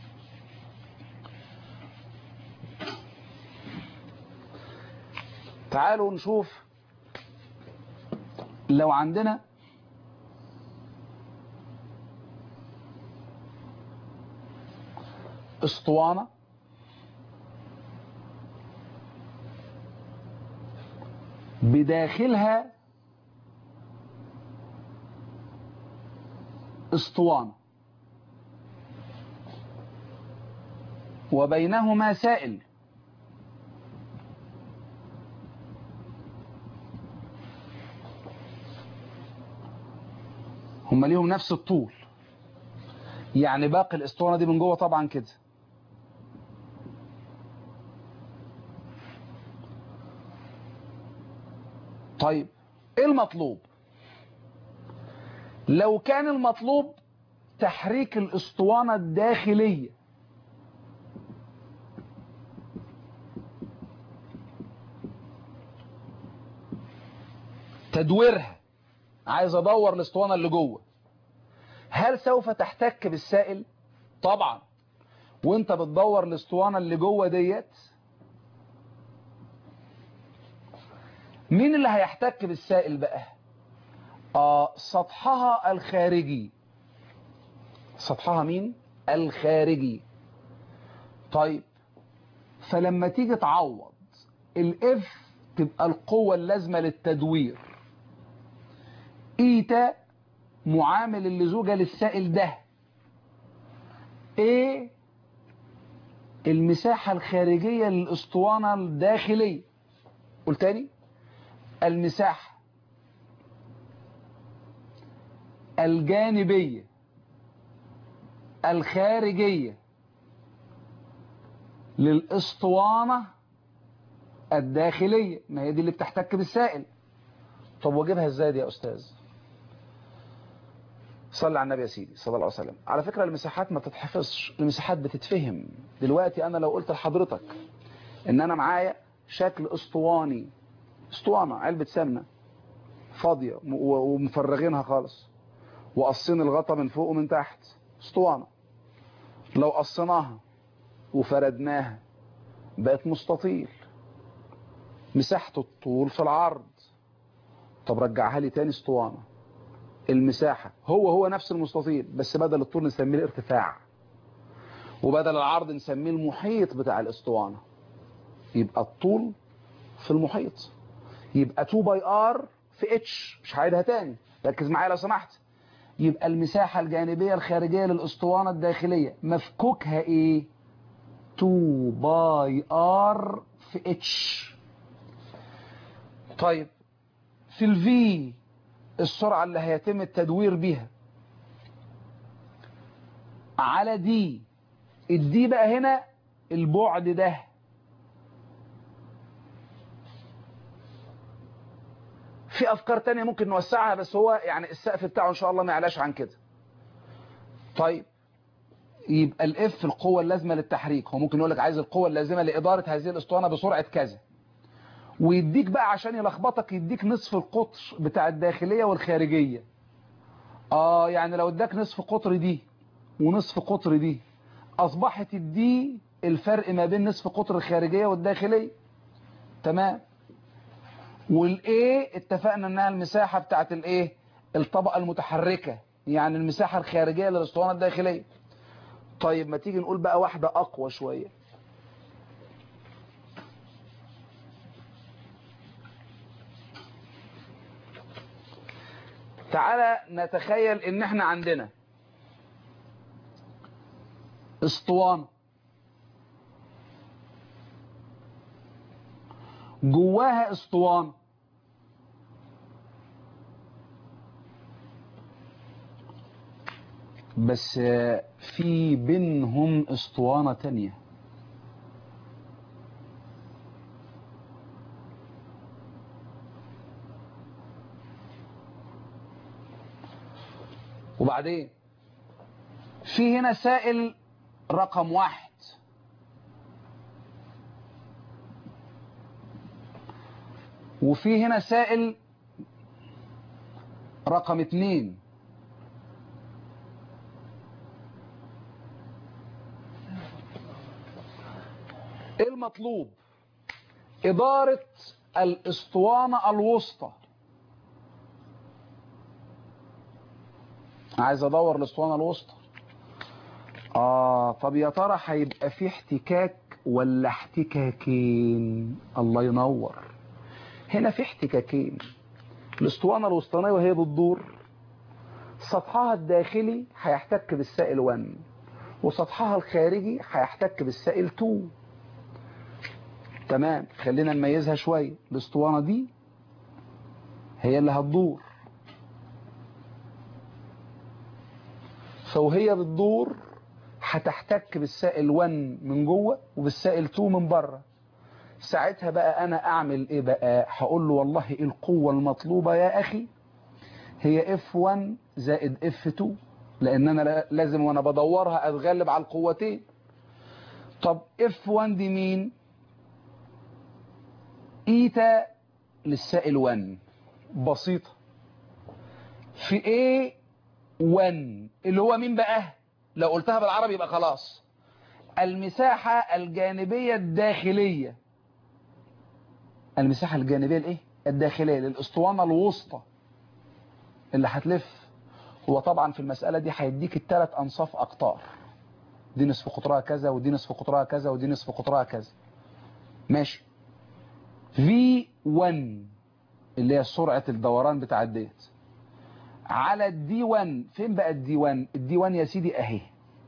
تعالوا نشوف لو عندنا اسطوانة بداخلها اسطوانة وبينهما سائل هم ليهم نفس الطول يعني باقي الاسطوانة دي من جوه طبعا كده طيب ايه المطلوب لو كان المطلوب تحريك الاسطوانة الداخلية تدويرها عايز ادور الاسطوانة اللي جوه هل سوف تحتك بالسائل طبعا وانت بتدور الاسطوانة اللي جوه ديت مين اللي هيحتك بالسائل بقى آه سطحها الخارجي سطحها مين الخارجي طيب فلما تيجي تعوض الاف تبقى القوة اللازمة للتدوير ايتا معامل اللزوجة للسائل ده ايه المساحة الخارجية للاسطوانة الداخلية قلت تاني المساحة الجانبية الخارجية للاسطوانة الداخلية ما هي دي اللي بتحتك بالسائل طب واجيبها ازاي دي يا استاذ صلى على النبي يا سيدي صلى الله عليه وسلم على فكرة المساحات ما تتحفظش المساحات بتتفهم دلوقتي انا لو قلت لحضرتك ان انا معايا شكل اسطواني اسطوانة علبة سمنة فاضية ومفرغينها خالص وقصين الغطا من فوق ومن تحت اسطوانة لو قصيناها وفردناها بقت مستطيل مساحته الطول في العرض طب رجعها لي تاني اسطوانة المساحة هو هو نفس المستطيل بس بدل الطول نسميه الارتفاع وبدل العرض نسميه المحيط بتاع الاسطوانة يبقى الطول في المحيط يبقى 2 باي ار في اتش مش هعيدها تاني ركز معايا لو سمحت يبقى المساحة الجانبية الخارجية للاسطوانة الداخلية مفكوكها ايه 2 باي ار في اتش طيب في الفي السرعة اللي هيتم التدوير بيها على دي الدي بقى هنا البعد ده في افكار تانية ممكن نوسعها بس هو يعني السقف بتاعه ان شاء الله ما يعلاش عن كده طيب يبقى الاف القوة اللازمة للتحريك هو ممكن يقول لك عايز القوة اللازمة لإدارة هذه الاسطوانة بسرعة كذا ويديك بقى عشان يلخبطك يديك نصف القطر بتاع الداخلية والخارجية اه يعني لو اداك نصف قطر دي ونصف قطر دي اصبحت الدي الفرق ما بين نصف قطر الخارجية والداخلية تمام والايه اتفقنا انها المساحة بتاعت الايه الطبقة المتحركة يعني المساحة الخارجية للاسطوانة الداخلية طيب ما تيجي نقول بقى واحدة اقوى شوية تعالى نتخيل ان احنا عندنا اسطوانة جواها اسطوانة بس في بينهم اسطوانة تانية وبعدين في هنا سائل رقم واحد وفي هنا سائل رقم اتنين ايه المطلوب ادارة الاسطوانة الوسطى عايز ادور الاسطوانة الوسطى اه طب يا ترى هيبقى في احتكاك ولا احتكاكين الله ينور هنا في احتكاكين الاسطوانة الوسطانية وهي بتدور سطحها الداخلي هيحتك بالسائل 1 وسطحها الخارجي هيحتك بالسائل 2 تمام خلينا نميزها شوية الاسطوانة دي هي اللي هتدور فوهي بتدور هتحتك بالسائل 1 من جوه وبالسائل 2 من بره ساعتها بقى انا اعمل ايه بقى هقول له والله القوة المطلوبة يا اخي هي F1 زائد F2 لان انا لازم وانا بدورها اتغلب على القوتين طب F1 دي مين ايتا للسائل 1 بسيطة في A1 اللي هو مين بقى لو قلتها بالعربي يبقى خلاص المساحة الجانبية الداخلية المساحة الجانبية الايه الداخلية للاسطوانة الوسطى اللي هتلف هو طبعا في المسألة دي هيديك الثلاث انصاف اقطار دي نصف قطرها كذا ودي نصف قطرها كذا ودي نصف قطرها كذا ماشي V1 اللي هي سرعة الدوران بتاع الديت على الدي 1 فين بقى الدي 1 الدي 1 يا سيدي اهي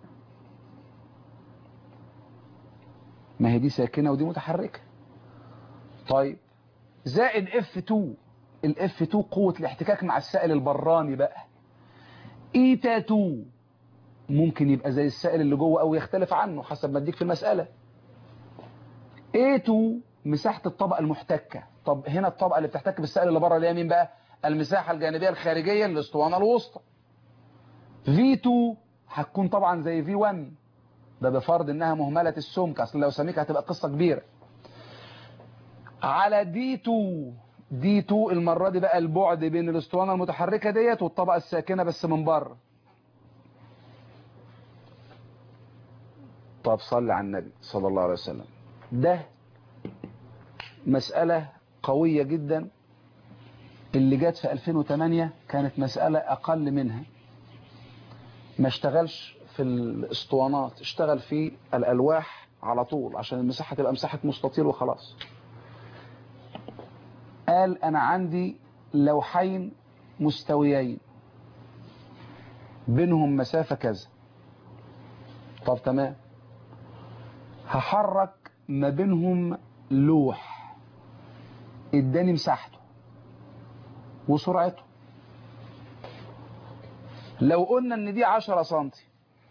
ما هي دي ساكنة ودي متحركة طيب زائد F2 ال F2 قوة الاحتكاك مع السائل البراني بقى ايتا 2 ممكن يبقى زي السائل اللي جوه او يختلف عنه حسب ما اديك في المسألة A2 مساحة الطبقة المحتكة طب هنا الطبقة اللي بتحتك بالسائل اللي بره اللي هي مين بقى المساحة الجانبية الخارجية للاسطوانة الوسطى V2 هتكون طبعا زي V1 ده بفرض انها مهملة السمك اصل لو سميكة هتبقى قصة كبيرة على D2 D2 المرة دي بقى البعد بين الاسطوانة المتحركة ديت والطبقة الساكنة بس من بره طب صلي على النبي صلى الله عليه وسلم ده مسألة قوية جدا اللي جت في 2008 كانت مسألة أقل منها ما اشتغلش في الاسطوانات اشتغل في الألواح على طول عشان المساحة تبقى مساحة مستطيل وخلاص قال أنا عندي لوحين مستويين بينهم مسافة كذا طب تمام هحرك ما بينهم لوح اداني مساحته وسرعته لو قلنا ان دي 10 سنتي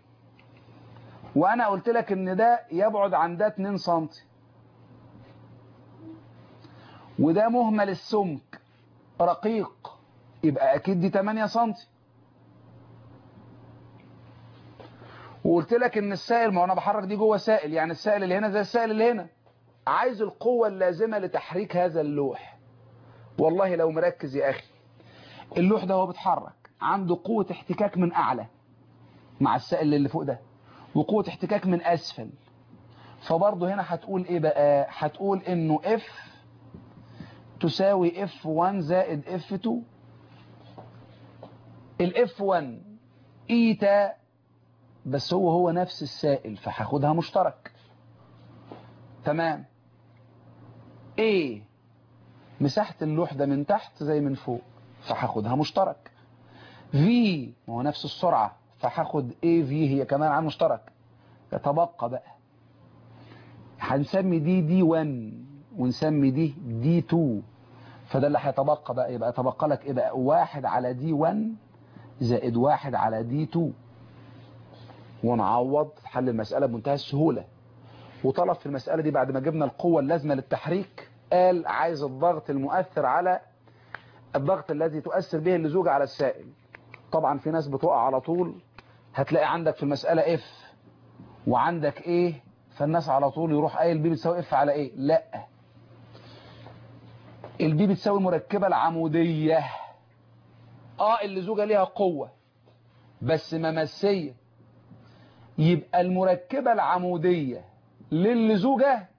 وانا قلت لك ان ده يبعد عن ده 2 سنتي وده مهمل السمك رقيق يبقى اكيد دي 8 سنتي وقلت لك ان السائل ما انا بحرك دي جوه سائل يعني السائل اللي هنا زي السائل اللي هنا عايز القوة اللازمة لتحريك هذا اللوح والله لو مركز يا اخي اللوح ده هو بيتحرك عنده قوة احتكاك من اعلى مع السائل اللي فوق ده وقوة احتكاك من اسفل فبرضه هنا هتقول ايه بقى هتقول انه F تساوي F1 زائد F2 ال F1 ايتا بس هو هو نفس السائل فهاخدها مشترك تمام A مساحة اللوح ده من تحت زي من فوق فهاخدها مشترك V ما هو نفس السرعة فهاخد AV هي كمان عن مشترك يتبقى بقى هنسمي دي دي 1 ونسمي دي دي 2 فده اللي هيتبقى بقى يبقى يتبقى لك ايه بقى واحد على دي 1 زائد واحد على دي 2 ونعوض حل المسألة بمنتهى السهولة وطلب في المسألة دي بعد ما جبنا القوة اللازمة للتحريك قال عايز الضغط المؤثر على الضغط الذي تؤثر به اللزوجة على السائل طبعا في ناس بتقع على طول هتلاقي عندك في المسألة F وعندك ايه فالناس على طول يروح قايل بي بتساوي اف على ايه لا البي بتساوي المركبة العمودية اه اللزوجة ليها قوة بس ممسية يبقى المركبة العمودية للزوجة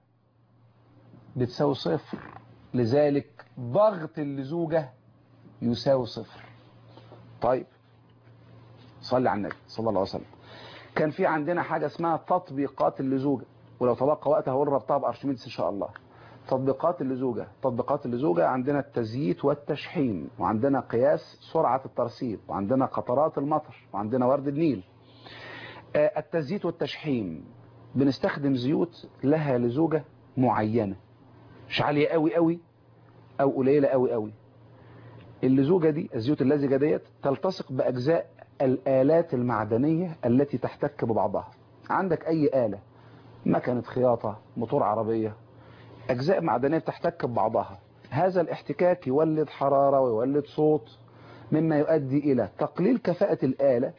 بتساوي صفر لذلك ضغط اللزوجة يساوي صفر طيب صلي على النبي صلى الله عليه وسلم كان في عندنا حاجة اسمها تطبيقات اللزوجة ولو تبقى وقت هقول ربطها بأرشميدس إن شاء الله تطبيقات اللزوجة تطبيقات اللزوجة عندنا التزييت والتشحيم وعندنا قياس سرعة الترسيب وعندنا قطرات المطر وعندنا ورد النيل آه، التزييت والتشحيم بنستخدم زيوت لها لزوجة معينة مش عالية قوي قوي او قليلة قوي قوي اللزوجة دي الزيوت اللزجة ديت تلتصق بأجزاء الآلات المعدنية التي تحتك ببعضها عندك أي آلة مكنة خياطة موتور عربية أجزاء معدنية بتحتك ببعضها هذا الاحتكاك يولد حرارة ويولد صوت مما يؤدي إلى تقليل كفاءة الآلة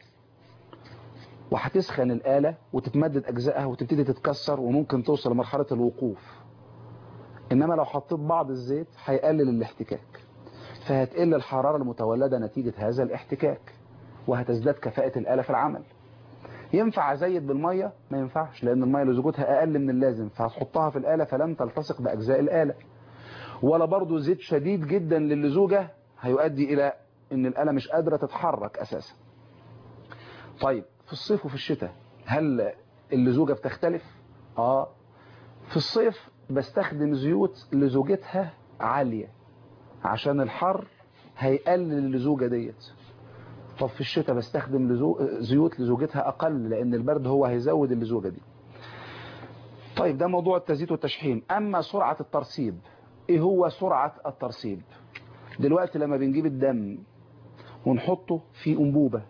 وهتسخن الآلة وتتمدد أجزائها وتبتدي تتكسر وممكن توصل لمرحلة الوقوف إنما لو حطيت بعض الزيت هيقلل الاحتكاك فهتقل الحرارة المتولدة نتيجة هذا الاحتكاك وهتزداد كفاءة الآلة في العمل ينفع أزيد بالمية ما ينفعش لأن المية لزوجتها أقل من اللازم فهتحطها في الآلة فلن تلتصق بأجزاء الآلة ولا برضو زيت شديد جدا للزوجة هيؤدي إلى أن الآلة مش قادرة تتحرك أساسا طيب في الصيف وفي الشتاء هل اللزوجة بتختلف؟ آه في الصيف بستخدم زيوت لزوجتها عالية عشان الحر هيقلل اللزوجة ديت طب في الشتاء بستخدم لزو... زيوت لزوجتها أقل لأن البرد هو هيزود اللزوجة دي طيب ده موضوع التزييت والتشحيم أما سرعة الترسيب إيه هو سرعة الترسيب دلوقتي لما بنجيب الدم ونحطه في أنبوبة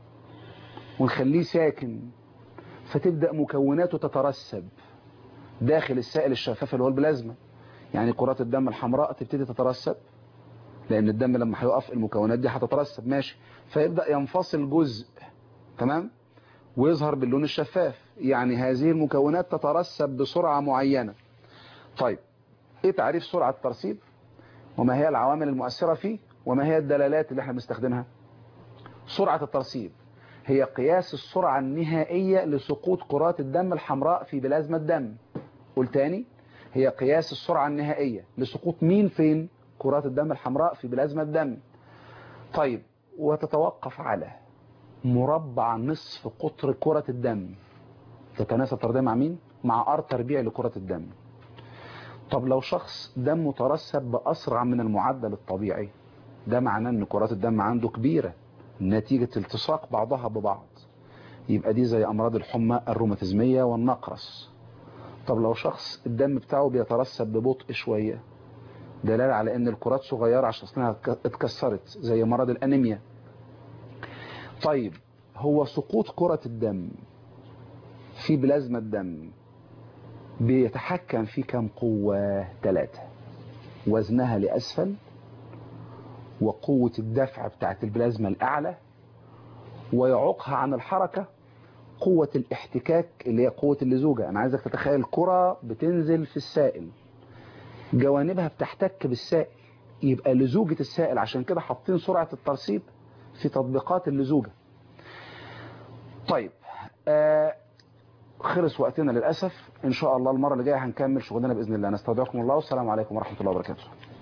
ونخليه ساكن فتبدأ مكوناته تترسب داخل السائل الشفاف اللي هو البلازما يعني كرات الدم الحمراء تبتدي تترسب لان الدم لما هيقف المكونات دي هتترسب ماشي فيبدأ ينفصل جزء تمام ويظهر باللون الشفاف يعني هذه المكونات تترسب بسرعة معينة طيب ايه تعريف سرعة الترسيب وما هي العوامل المؤثرة فيه وما هي الدلالات اللي احنا بنستخدمها سرعة الترسيب هي قياس السرعة النهائية لسقوط كرات الدم الحمراء في بلازما الدم قول تاني هي قياس السرعة النهائية لسقوط مين فين كرات الدم الحمراء في بلازما الدم طيب وتتوقف على مربع نصف قطر كرة الدم تتناسب ترضيه مع مين مع ار تربيع لكرة الدم طب لو شخص دمه ترسب بأسرع من المعدل الطبيعي ده معناه ان كرات الدم عنده كبيرة نتيجة التصاق بعضها ببعض يبقى دي زي امراض الحمى الروماتيزمية والنقرس طب لو شخص الدم بتاعه بيترسب ببطء شوية دلالة على ان الكرات صغيرة عشان اصلها اتكسرت زي مرض الانيميا طيب هو سقوط كرة الدم في بلازما الدم بيتحكم في كم قوة ثلاثة وزنها لأسفل وقوة الدفع بتاعت البلازما الأعلى ويعوقها عن الحركة قوة الاحتكاك اللي هي قوة اللزوجة أنا عايزك تتخيل كرة بتنزل في السائل جوانبها بتحتك بالسائل يبقى لزوجة السائل عشان كده حاطين سرعة الترسيب في تطبيقات اللزوجة طيب آه خلص وقتنا للأسف إن شاء الله المرة اللي جاية هنكمل شغلنا بإذن الله نستودعكم الله والسلام عليكم ورحمة الله وبركاته